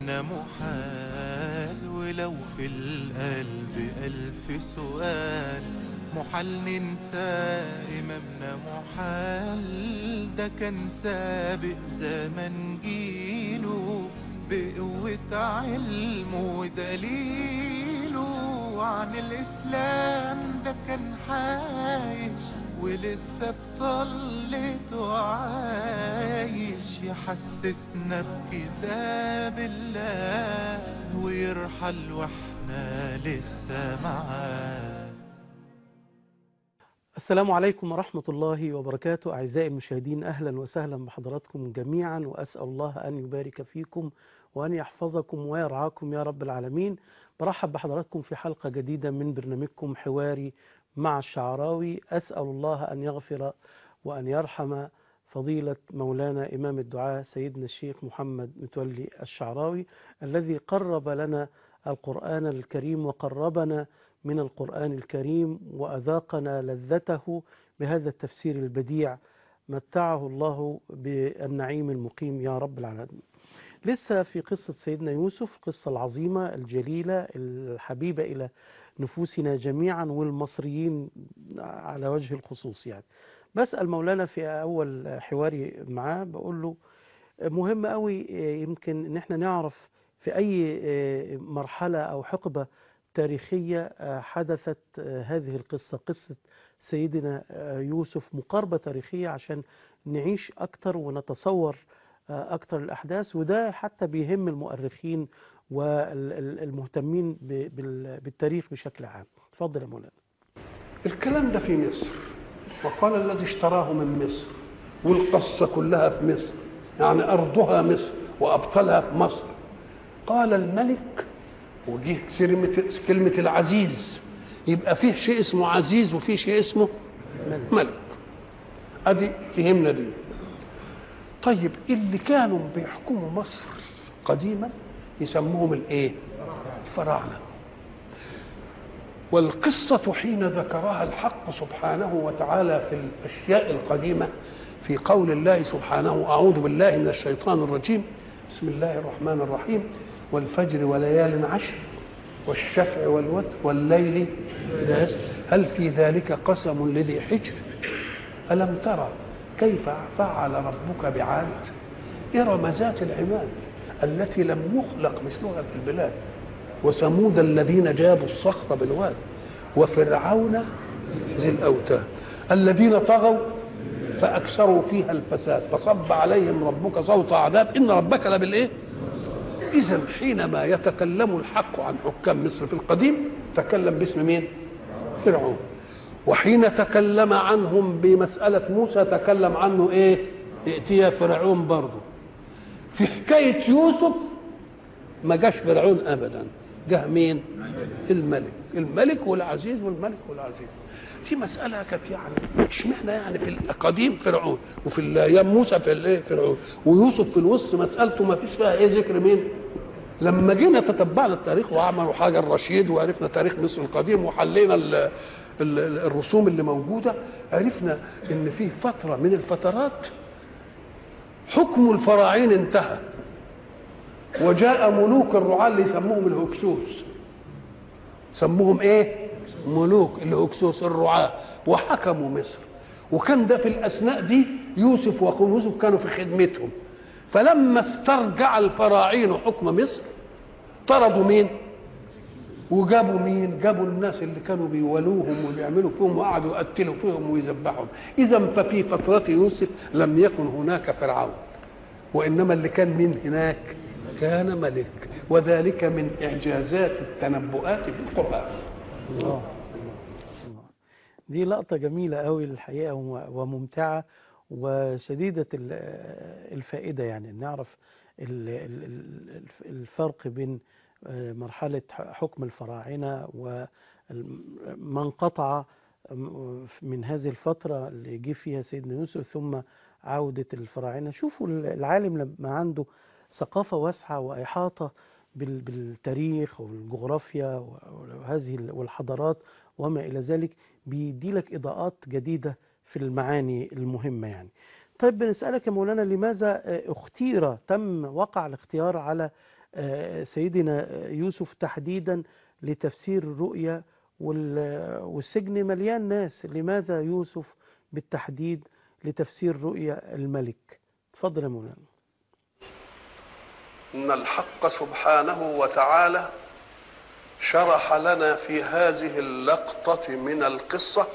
محال ولو في القلب ألف سؤال محال ننسى إمامنا محال ده كان سابق زمن جيله بقوة علمه ودليله عن الإسلام ده كان عايش ولسه بطلته عايش يحسسنا بكتاب الله ويرحل واحنا لسه معاه السلام عليكم ورحمة الله وبركاته أعزائي المشاهدين أهلا وسهلا بحضراتكم جميعا وأسأل الله أن يبارك فيكم وأن يحفظكم ويرعاكم يا رب العالمين برحب بحضراتكم في حلقة جديدة من برنامجكم حواري مع الشعراوي أسأل الله أن يغفر وأن يرحم فضيلة مولانا إمام الدعاء سيدنا الشيخ محمد متولي الشعراوي الذي قرب لنا القرآن الكريم وقربنا من القرآن الكريم وأذاقنا لذته بهذا التفسير البديع متعه الله بالنعيم المقيم يا رب العالمين لسه في قصة سيدنا يوسف قصة العظيمة الجليلة الحبيبة إلى نفوسنا جميعا والمصريين على وجه الخصوص يعني بسأل مولانا في أول حواري معاه بقول له مهم قوي يمكن ان احنا نعرف في أي مرحلة أو حقبة تاريخية حدثت هذه القصة قصة سيدنا يوسف مقاربة تاريخية عشان نعيش أكتر ونتصور أكتر الأحداث وده حتى بيهم المؤرخين والمهتمين بالتاريخ بشكل عام تفضل يا مولانا الكلام ده في مصر وقال الذي اشتراه من مصر والقصة كلها في مصر يعني أرضها مصر وأبطالها في مصر قال الملك ودي كلمة كلمة العزيز يبقى فيه شيء اسمه عزيز وفيه شيء اسمه ملك, ملك. ادي فهمنا دي طيب اللي كانوا بيحكموا مصر قديما يسموهم الايه الفراعنه والقصة حين ذكرها الحق سبحانه وتعالى في الأشياء القديمة في قول الله سبحانه أعوذ بالله من الشيطان الرجيم بسم الله الرحمن الرحيم والفجر وليال عشر والشفع والوتر والليل إذا يسر هل في ذلك قسم لذي حجر ألم ترى كيف فعل ربك بعاد إرم ذات العماد التي لم يخلق مثلها في البلاد وثمود الذين جابوا الصخر بالواد وفرعون ذي الأوتاد الذين طغوا فأكثروا فيها الفساد فصب عليهم ربك صوت عذاب إن ربك لبالإيه؟ إذا حينما يتكلم الحق عن حكام مصر في القديم تكلم باسم مين؟ فرعون وحين تكلم عنهم بمسألة موسى تكلم عنه إيه؟ ائتيا فرعون برضه في حكاية يوسف ما جاش فرعون أبدا جه مين؟ الملك الملك والعزيز والملك والعزيز دي مسألة كانت يعني اشمعنى يعني في القديم فرعون وفي أيام موسى في الايه فرعون ويوسف في الوسط مسألته ما فيش فيها ايه ذكر مين؟ لما جينا تتبعنا التاريخ وعملوا حاجة الرشيد وعرفنا تاريخ مصر القديم وحلينا ال ال الرسوم اللي موجودة عرفنا ان في فترة من الفترات حكم الفراعين انتهى وجاء ملوك الرعاة اللي يسموهم الهكسوس سموهم ايه ملوك الهكسوس الرعاة وحكموا مصر وكان ده في الاثناء دي يوسف واخوه يوسف كانوا في خدمتهم فلما استرجع الفراعين حكم مصر طردوا مين وجابوا مين جابوا الناس اللي كانوا بيولوهم وبيعملوا فيهم وقعدوا يقتلوا فيهم ويذبحهم اذا ففي فترة يوسف لم يكن هناك فرعون وانما اللي كان من هناك كان ملك وذلك من اعجازات التنبؤات في القران الله دي لقطة جميلة قوي الحقيقة وممتعة وشديدة الفائدة يعني نعرف الفرق بين مرحلة حكم الفراعنة وما انقطع من هذه الفترة اللي جه فيها سيدنا يوسف ثم عودة الفراعنة شوفوا العالم لما عنده ثقافة واسعة وإحاطة بالتاريخ والجغرافيا وهذه والحضارات وما إلى ذلك بيدي لك إضاءات جديدة في المعاني المهمة يعني طيب بنسألك يا مولانا لماذا اختير تم وقع الاختيار على آه، سيدنا يوسف تحديدا لتفسير الرؤيا وال- والسجن مليان ناس لماذا يوسف بالتحديد لتفسير رؤيا الملك تفضل يا مولانا ان الحق سبحانه وتعالى شرح لنا في هذه اللقطه من القصه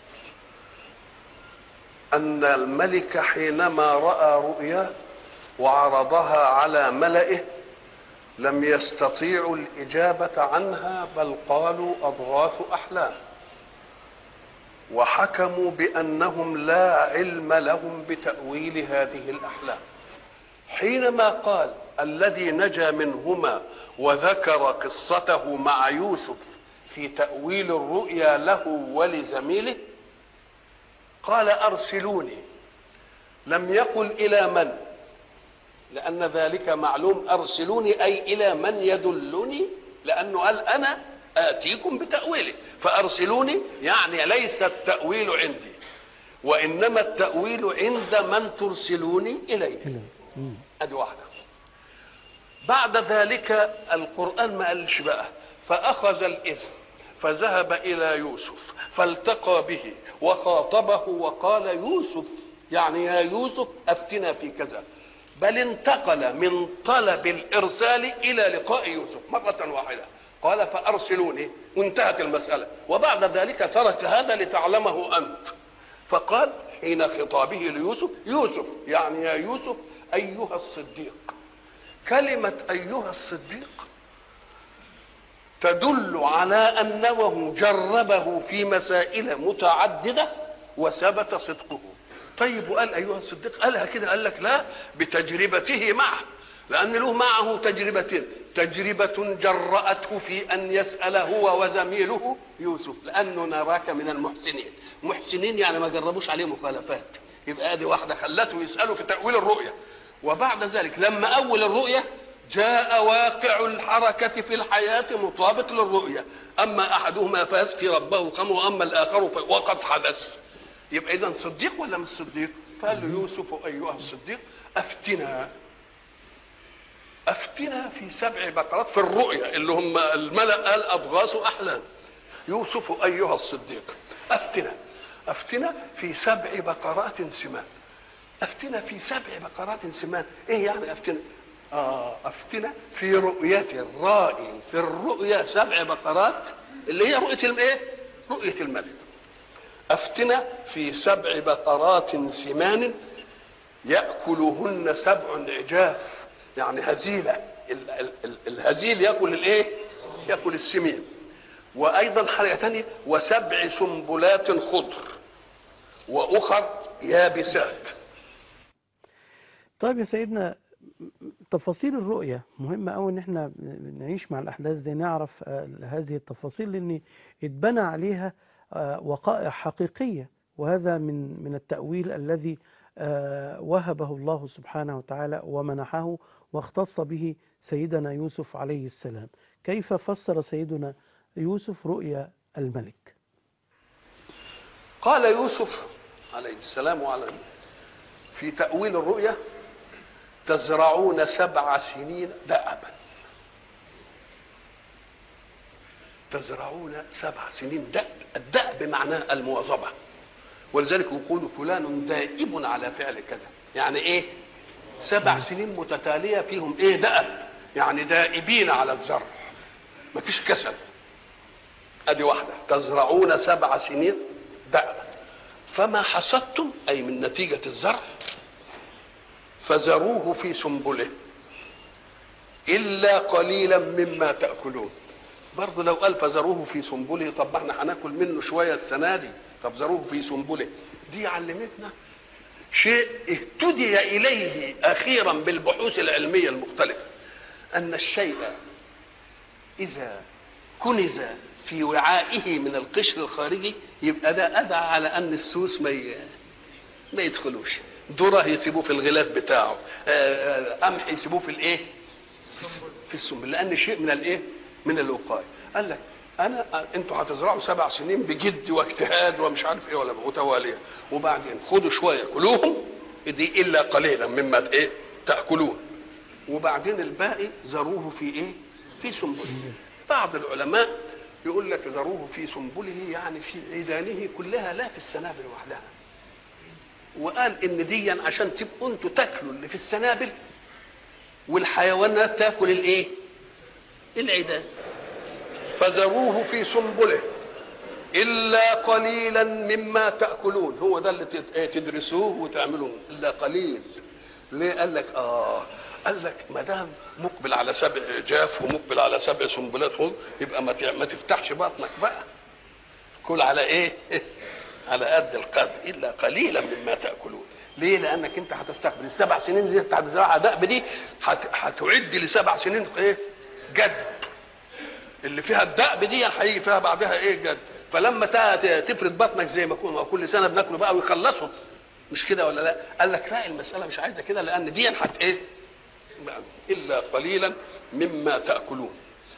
ان الملك حينما راى رؤيا وعرضها على ملئه لم يستطيعوا الاجابه عنها بل قالوا اضغاث احلام وحكموا بانهم لا علم لهم بتاويل هذه الاحلام حينما قال الذي نجا منهما وذكر قصته مع يوسف في تأويل الرؤيا له ولزميله قال أرسلوني لم يقل إلى من لأن ذلك معلوم أرسلوني أي إلى من يدلني لأنه قال أنا آتيكم بتأويله فأرسلوني يعني ليس التأويل عندي وإنما التأويل عند من ترسلوني إليه إلى مم. ادي واحده بعد ذلك القران ما قالش بقى فاخذ الاذن فذهب الى يوسف فالتقى به وخاطبه وقال يوسف يعني يا يوسف افتنا في كذا بل انتقل من طلب الارسال الى لقاء يوسف مره واحده قال فارسلوني وانتهت المساله وبعد ذلك ترك هذا لتعلمه انت فقال حين خطابه ليوسف يوسف يعني يا يوسف ايها الصديق كلمه ايها الصديق تدل على انه جربه في مسائل متعدده وثبت صدقه طيب وقال ايها الصديق قالها كده قال لك لا بتجربته معه لان له معه تجربتين تجربه جراته في ان يسال هو وزميله يوسف لانه نراك من المحسنين محسنين يعني ما جربوش عليه مخالفات يبقى ادي واحده خلته يساله في تاويل الرؤيا وبعد ذلك لما اول الرؤيا جاء واقع الحركة في الحياة مطابق للرؤيا أما أحدهما فيسقي ربه خمر وأما الآخر في وقد حدث يبقى إذا صديق ولا مش صديق فقال له يوسف أيها الصديق أفتنا أفتنا في سبع بقرات في الرؤيا اللي هم الملأ قال أضغاث أحلام يوسف أيها الصديق أفتنا أفتنا في سبع بقرات سمان أفتنا في سبع بقرات سمان إيه يعني أفتنا آه أفتنا في رؤية الرائي في الرؤيا سبع بقرات اللي هي رؤية الإيه؟ رؤية الملك أفتنا في سبع بقرات سمان يأكلهن سبع عجاف يعني هزيلة ال- ال- ال- الهزيل يأكل الإيه؟ يأكل السمين وأيضا حاجة تانية وسبع سنبلات خضر وأخر يابسات طيب يا سيدنا تفاصيل الرؤية مهمة أوي إن إحنا نعيش مع الأحداث دي نعرف آه، هذه التفاصيل لأن اتبنى عليها آه، وقائع حقيقية وهذا من من التأويل الذي آه، وهبه الله سبحانه وتعالى ومنحه واختص به سيدنا يوسف عليه السلام كيف فسر سيدنا يوسف رؤيا الملك قال يوسف عليه السلام وعلى في تأويل الرؤيا تزرعون سبع سنين دأبا تزرعون سبع سنين دأب الدأب معناه المواظبة ولذلك يقول فلان دائب على فعل كذا يعني ايه سبع سنين متتالية فيهم ايه دأب يعني دائبين على الزرع مفيش كسل ادي واحدة تزرعون سبع سنين دأبا فما حصدتم اي من نتيجة الزرع فذروه في سنبله الا قليلا مما تاكلون برضه لو قال فذروه في سنبله طب ما احنا هناكل منه شويه السنه دي طب ذروه في سنبله دي علمتنا شيء اهتدي اليه اخيرا بالبحوث العلميه المختلفه ان الشيء اذا كنز في وعائه من القشر الخارجي يبقى ده ادعى على ان السوس ما ي- ما يدخلوش ذره يسيبوه في الغلاف بتاعه آه، آه، قمح يسيبوه في الايه في السنبل لان شيء من الايه من الوقايه قال لك انا انتوا هتزرعوا سبع سنين بجد واجتهاد ومش عارف ايه ولا متواليه وبعدين خدوا شويه كلوهم دي الا قليلا مما ايه تاكلون وبعدين الباقي ذروه في ايه في سنبله بعض العلماء يقول لك ذروه في سنبله يعني في عيدانه كلها لا في السنابل وحدها وقال ان دي عشان تبقوا انتوا تاكلوا اللي في السنابل والحيوانات تاكل الايه العيدان فذروه في سنبله الا قليلا مما تاكلون هو ده اللي تت- إيه تدرسوه وتعملوه الا قليل ليه قال لك اه قال لك ما دام مقبل على سبع جاف ومقبل على سبع سنبلات خضر يبقى ما ت- ما تفتحش بطنك بقى كل على ايه على قد القدر الا قليلا مما تاكلون ليه لانك انت هتستقبل السبع سنين اللي انت هتزرعها دأب دي هت- هتعد لسبع سنين ايه جد اللي فيها الدأب دي هيجي فيها بعدها ايه جد فلما تا- ت- تفرد بطنك زي ما كنا كل سنه بناكله بقى ويخلصوا مش كده ولا لا قال لك لا المساله مش عايزه كده لان دي هت ايه الا قليلا مما تاكلون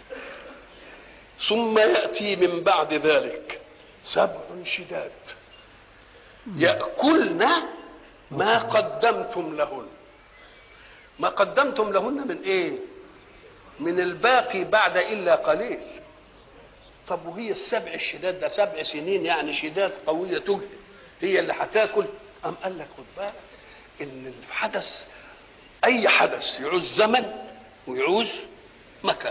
ثم ياتي من بعد ذلك سبع شداد ياكلن ما قدمتم لهن ما قدمتم لهن من ايه من الباقي بعد الا قليل طب وهي السبع الشداد ده سبع سنين يعني شداد قويه تجهد هي اللي هتاكل ام قال لك خد بالك ان الحدث اي حدث يعوز زمن ويعوز مكان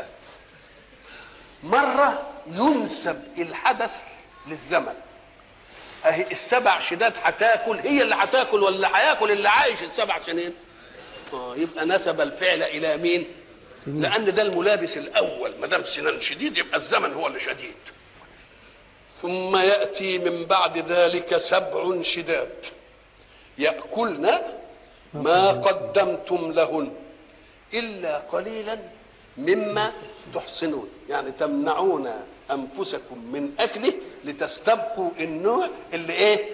مره ينسب الحدث للزمن اهي السبع شداد هتاكل هي اللي هتاكل ولا هياكل اللي عايش السبع سنين اه يبقى نسب الفعل الى مين لان ده الملابس الاول ما دام سنان شديد يبقى الزمن هو اللي شديد ثم ياتي من بعد ذلك سبع شداد ياكلن ما قدمتم لهن الا قليلا مما تحسنون يعني تمنعون انفسكم من اكله لتستبقوا النوع اللي ايه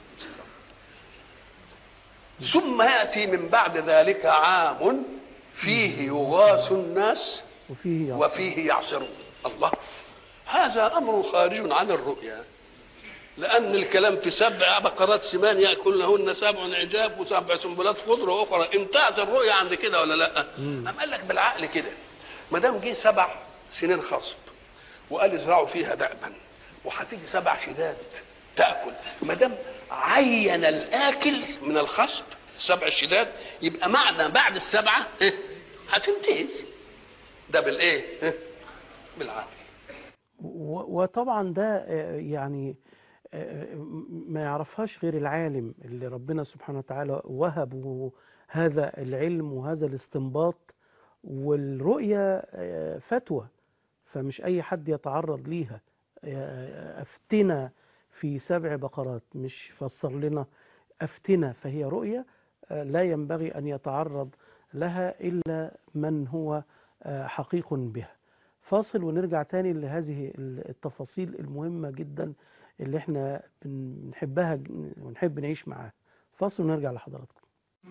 ثم ياتي من بعد ذلك عام فيه يغاث الناس وفيه يعصر. وفيه يعصرون الله هذا امر خارج عن الرؤيا لان الكلام في سبع بقرات سمان ياكلنهن سبع عجاب وسبع سنبلات خضر واخرى انتهت الرؤيا عند كده ولا لا؟ مم. قام قال لك بالعقل كده ما دام جه سبع سنين خصب وقال ازرعوا فيها دأبا وهتيجي سبع شداد تاكل ما دام عين الاكل من الخصب سبع الشداد يبقى معنى بعد السبعه إيه؟ هتنتهي ده بالايه؟ إيه؟ بالعقل و- وطبعا ده آه، يعني آه، ما يعرفهاش غير العالم اللي ربنا سبحانه وتعالى وهبه هذا العلم وهذا الاستنباط والرؤية آه، فتوى فمش أي حد يتعرض ليها آه، أفتنا في سبع بقرات مش فسر لنا أفتنا فهي رؤية آه، لا ينبغي أن يتعرض لها إلا من هو آه، حقيق بها فاصل ونرجع تاني لهذه التفاصيل المهمة جدا اللي احنا بنحبها ج- ونحب نعيش معاها فاصل ونرجع لحضراتكم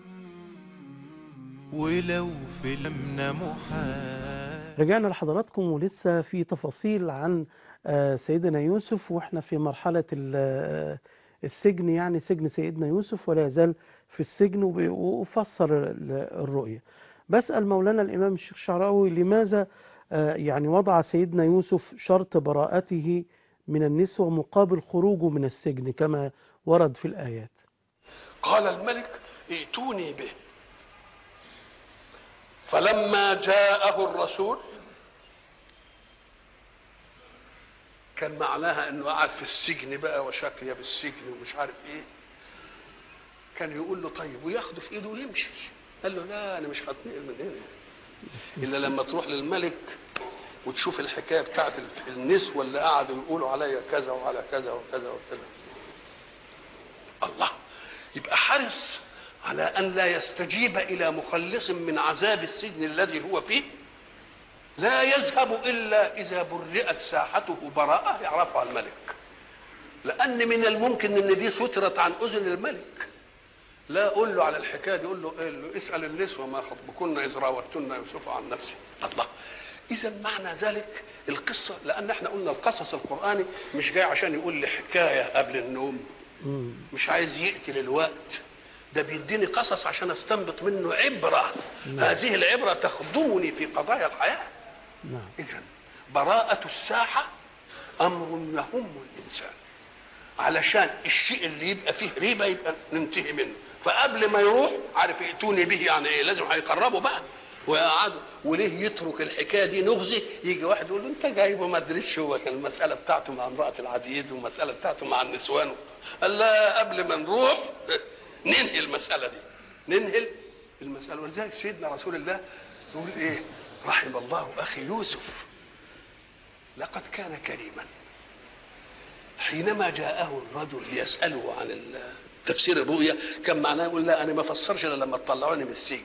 ولو في لمنا محال رجعنا لحضراتكم ولسه في تفاصيل عن آه، سيدنا يوسف واحنا في مرحلة ال- آه، السجن يعني سجن سيدنا يوسف ولا يزال في السجن وب- وفسر ال- الرؤية بسأل مولانا الإمام الشيخ الشعراوي لماذا آه، يعني وضع سيدنا يوسف شرط براءته من النسوة مقابل خروجه من السجن كما ورد في الآيات قال الملك ائتوني به فلما جاءه الرسول كان معناها انه قعد في السجن بقى وشكي بالسجن ومش عارف ايه كان يقول له طيب وياخده في ايده ويمشي قال له لا انا مش هتنقل من هنا الا لما تروح للملك وتشوف الحكايه بتاعت النسوه اللي قعدوا يقولوا عليا كذا وعلى كذا وكذا وكذا الله يبقى حرص على ان لا يستجيب الى مخلص من عذاب السجن الذي هو فيه لا يذهب الا اذا برئت ساحته براءه يعرفها الملك لان من الممكن ان دي سترت عن اذن الملك لا اقول له على الحكايه دي قول له, قل له اسال النسوه ما خطبكن اذ راوتن يوسف عن نفسه الله اذا معنى ذلك القصه لان احنا قلنا القصص القراني مش جاي عشان يقول لي حكايه قبل النوم مم. مش عايز يقتل الوقت ده بيديني قصص عشان استنبط منه عبره نعم. هذه العبره تخدمني في قضايا الحياه نعم اذا براءه الساحه امر يهم الانسان علشان الشيء اللي يبقى فيه ريبه يبقى ننتهي منه فقبل ما يروح عارف ياتوني به يعني ايه لازم هيقربوا بقى ويقعدوا وليه يترك الحكايه دي نغزي يجي واحد يقول له انت جايبه ما ادريش هو كان المساله بتاعته مع امراه العزيز والمساله بتاعته مع النسوان قال لا قبل ما نروح ننهي المساله دي ننهي المساله ولذلك سيدنا رسول الله يقول ايه رحم الله اخي يوسف لقد كان كريما حينما جاءه الرجل ليسأله عن تفسير الرؤيا كان معناه يقول لا أنا ما فسرش إلا لما تطلعوني من السجن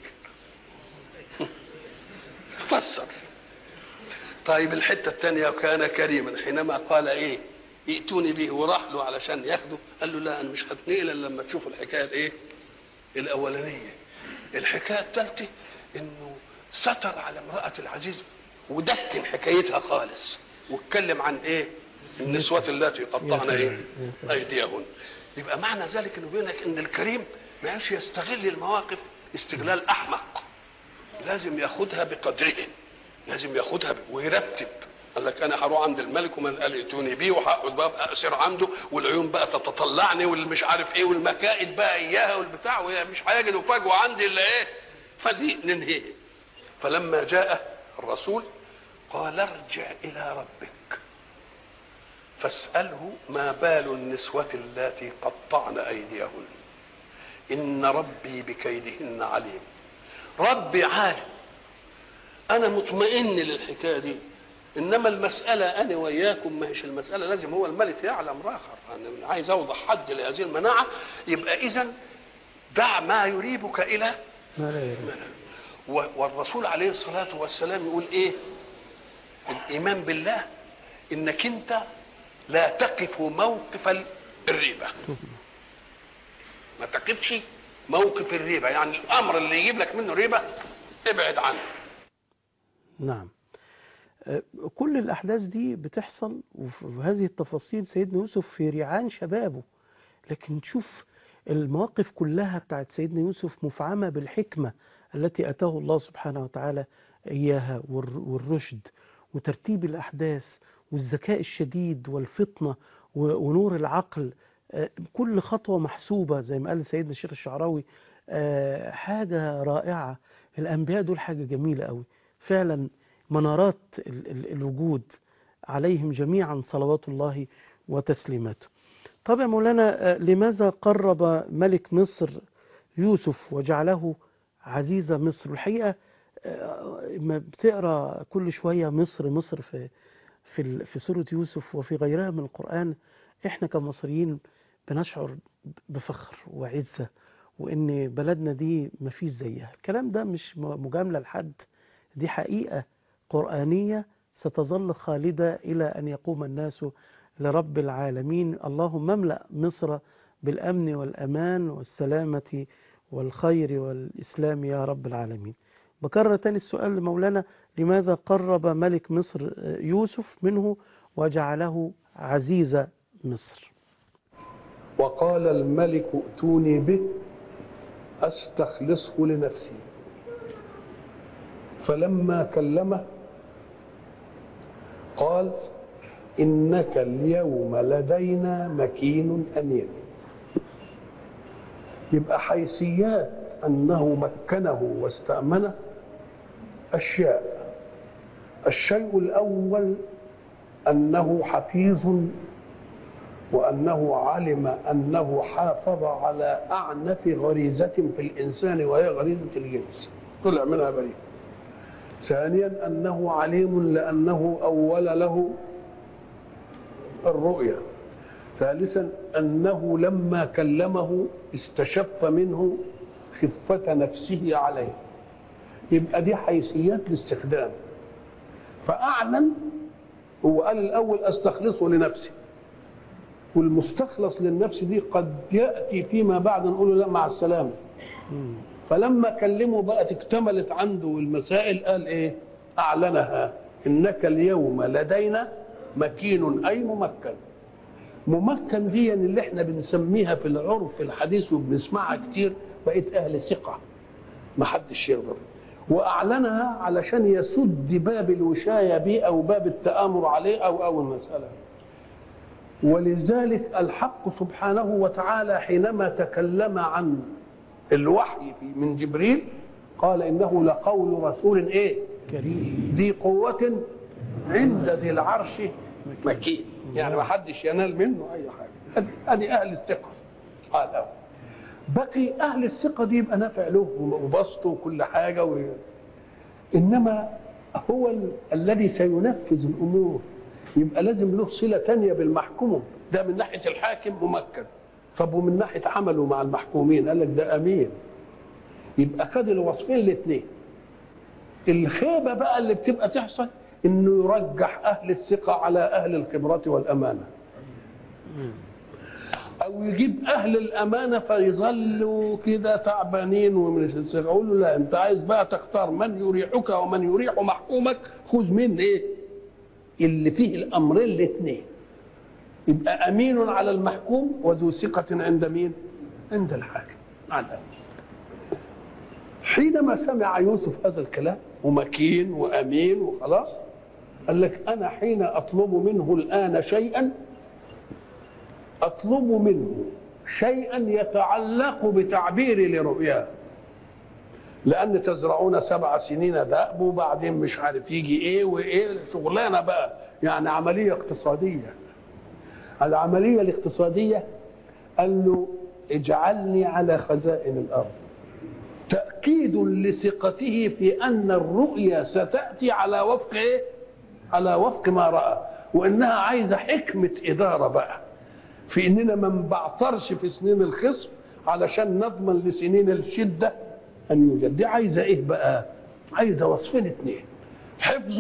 فسر طيب الحتة الثانية كان كريما حينما قال إيه ائتوني به وراح له علشان ياخده قال له لا أنا مش هتنقل إلا لما تشوفوا الحكاية الإيه الأولانية الحكاية الثالثة إنه ستر على امرأة العزيز ودكن حكايتها خالص واتكلم عن ايه النسوة اللاتي قطعن ايه ايديهن يبقى معنى ذلك انه بيقول لك ان الكريم ما يعرفش يستغل المواقف استغلال احمق لازم ياخدها بقدره لازم ياخدها ب... ويرتب قال لك انا هروح عند الملك ومن قال ائتوني بيه وهقعد بقى اسير عنده والعيون بقى تتطلعني واللي مش عارف ايه والمكائد بقى اياها والبتاع وهي مش هيجدوا فجوه عندي الا ايه فدي ننهيه فلما جاء الرسول قال ارجع الى ربك فاساله ما بال النسوه اللاتي قطعن ايديهن ان ربي بكيدهن عليم ربي عالم انا مطمئن للحكايه دي انما المساله انا وياكم ما هيش المساله لازم هو الملك يعلم راخر انا عايز اوضح حد لهذه المناعه يبقى اذا دع ما يريبك الى ما لا يرى. و- والرسول عليه الصلاه والسلام يقول ايه الايمان بالله انك انت لا تقف موقف الريبه ما تقفش موقف الريبه يعني الامر اللي يجيب لك منه ريبه ابعد عنه نعم آه، كل الأحداث دي بتحصل وفي هذه التفاصيل سيدنا يوسف في ريعان شبابه لكن تشوف المواقف كلها بتاعت سيدنا يوسف مفعمة بالحكمة التي أتاه الله سبحانه وتعالى إياها والر- والرشد وترتيب الأحداث والذكاء الشديد والفطنة و- ونور العقل آه، كل خطوة محسوبة زي ما قال سيدنا الشيخ الشعراوي آه، حاجة رائعة الأنبياء دول حاجة جميلة قوي فعلا منارات ال- ال- الوجود عليهم جميعا صلوات الله وتسليماته طب يا مولانا آه، لماذا قرب ملك مصر يوسف وجعله عزيز مصر الحقيقة آه، ما بتقرا كل شوية مصر مصر في في ال- في سورة يوسف وفي غيرها من القرآن احنا كمصريين بنشعر بفخر وعزة وان بلدنا دي مفيش زيها الكلام ده مش م- مجاملة لحد دي حقيقة قرآنية ستظل خالدة إلى أن يقوم الناس لرب العالمين اللهم املأ مصر بالأمن والأمان والسلامة والخير والإسلام يا رب العالمين بكرر تاني السؤال لمولانا لماذا قرب ملك مصر آه، يوسف منه وجعله عزيز مصر وقال الملك ائتوني به استخلصه لنفسي فلما كلمه قال انك اليوم لدينا مكين امين يبقى حيثيات انه مكنه واستامنه اشياء الشيء الاول انه حفيظ وأنه علم أنه حافظ على أعنف غريزة في الإنسان وهي غريزة الجنس طلع منها بريء ثانيا أنه عليم لأنه أول له الرؤيا ثالثا أنه لما كلمه استشف منه خفة نفسه عليه يبقى دي حيثيات الاستخدام فأعلن هو قال الأول أستخلصه لنفسي والمستخلص للنفس دي قد ياتي فيما بعد نقول له لا مع السلامه مم. فلما كلمه بقت اكتملت عنده المسائل قال ايه اعلنها انك اليوم لدينا مكين اي ممكن ممكن دي اللي احنا بنسميها في العرف الحديث وبنسمعها كتير بقت اهل ثقه ما حدش يغضب واعلنها علشان يسد باب الوشايه به او باب التامر عليه او او المساله ولذلك الحق سبحانه وتعالى حينما تكلم عن الوحي في من جبريل قال انه لقول رسول ايه كريم ذي قوة عند ذي العرش مكين يعني ما حدش ينال منه اي حاجه هذه- هذه اهل الثقه قال أهو. بقي اهل الثقه دي يبقى نافع له وبسطه وكل حاجه و... انما هو ال... الذي سينفذ الامور يبقى لازم له صله تانية بالمحكوم ده من ناحيه الحاكم ممكن طب ومن ناحيه عمله مع المحكومين قال لك ده امين يبقى خد الوصفين الاثنين الخيبه بقى اللي بتبقى تحصل انه يرجح اهل الثقه على اهل الخبره والامانه او يجيب اهل الامانه فيظلوا كده تعبانين ومن الثقه اقول له لا انت عايز بقى تختار من يريحك ومن يريح محكومك خذ من ايه اللي فيه الامرين الاثنين يبقى امين على المحكوم وذو ثقه عند مين عند الحاكم على الأمر. حينما سمع يوسف هذا الكلام ومكين وامين وخلاص قال لك انا حين اطلب منه الان شيئا اطلب منه شيئا يتعلق بتعبيري لرؤياه لان تزرعون سبع سنين دأب وبعدين مش عارف يجي ايه وايه شغلانه بقى يعني عمليه اقتصاديه العمليه الاقتصاديه قال له اجعلني على خزائن الارض تأكيد لثقته في أن الرؤيا ستأتي على وفق إيه؟ على وفق ما رأى وإنها عايزة حكمة إدارة بقى في إننا ما نبعترش في سنين الخصم علشان نضمن لسنين الشدة أن يوجد دي عايزة إيه بقى؟ عايزة وصفين اتنين حفظ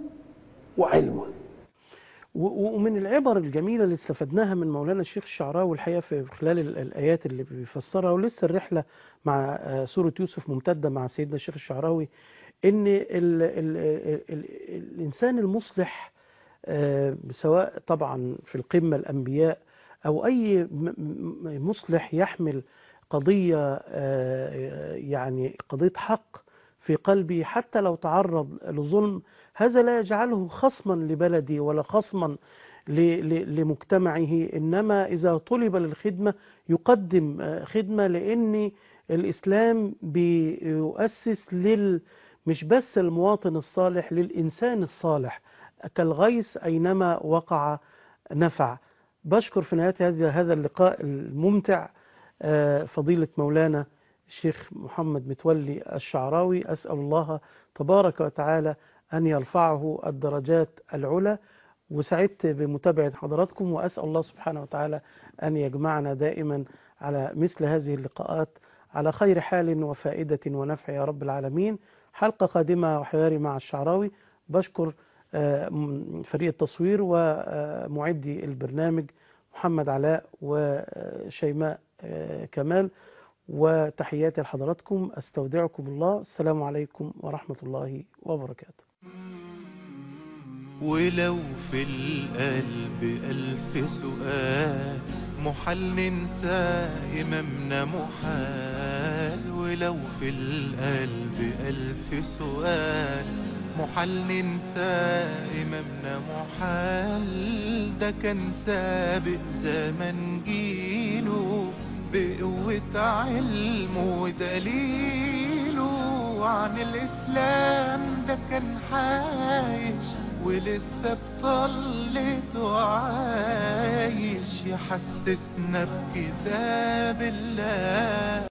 وعلم و- ومن العبر الجميلة اللي استفدناها من مولانا الشيخ الشعراوي الحقيقة في خلال ال- الآيات اللي بيفسرها ولسه الرحلة مع آه، سورة يوسف ممتدة مع سيدنا الشيخ الشعراوي إن ال ال ال ال الإنسان المصلح آه، سواء طبعا في القمة الأنبياء أو أي م- م- مصلح يحمل قضية آه، يعني قضية حق في قلبي حتى لو تعرض لظلم هذا لا يجعله خصما لبلدي ولا خصما ل- ل- لمجتمعه إنما إذا طلب للخدمة يقدم آه، خدمة لأن الإسلام بيؤسس لل مش بس المواطن الصالح للإنسان الصالح كالغيث أينما وقع نفع بشكر في نهاية هذا هذا اللقاء الممتع آه، فضيلة مولانا الشيخ محمد متولي الشعراوي أسأل الله تبارك وتعالى أن يرفعه الدرجات العلى وسعدت بمتابعة حضراتكم وأسأل الله سبحانه وتعالى أن يجمعنا دائما على مثل هذه اللقاءات على خير حال وفائدة ونفع يا رب العالمين حلقة قادمة وحواري مع الشعراوي بشكر آه، م- فريق التصوير ومعدي البرنامج محمد علاء وشيماء آه، كمال وتحياتي لحضراتكم استودعكم الله السلام عليكم ورحمة الله وبركاته ولو في القلب ألف سؤال محال ننسى إمامنا محال ولو في القلب ألف سؤال محال ننسى إمامنا محال ده كان سابق زمن جيله بقوة علمه ودليله عن الإسلام ده كان عايش ولسه بطلته عايش يحسسنا بكتاب الله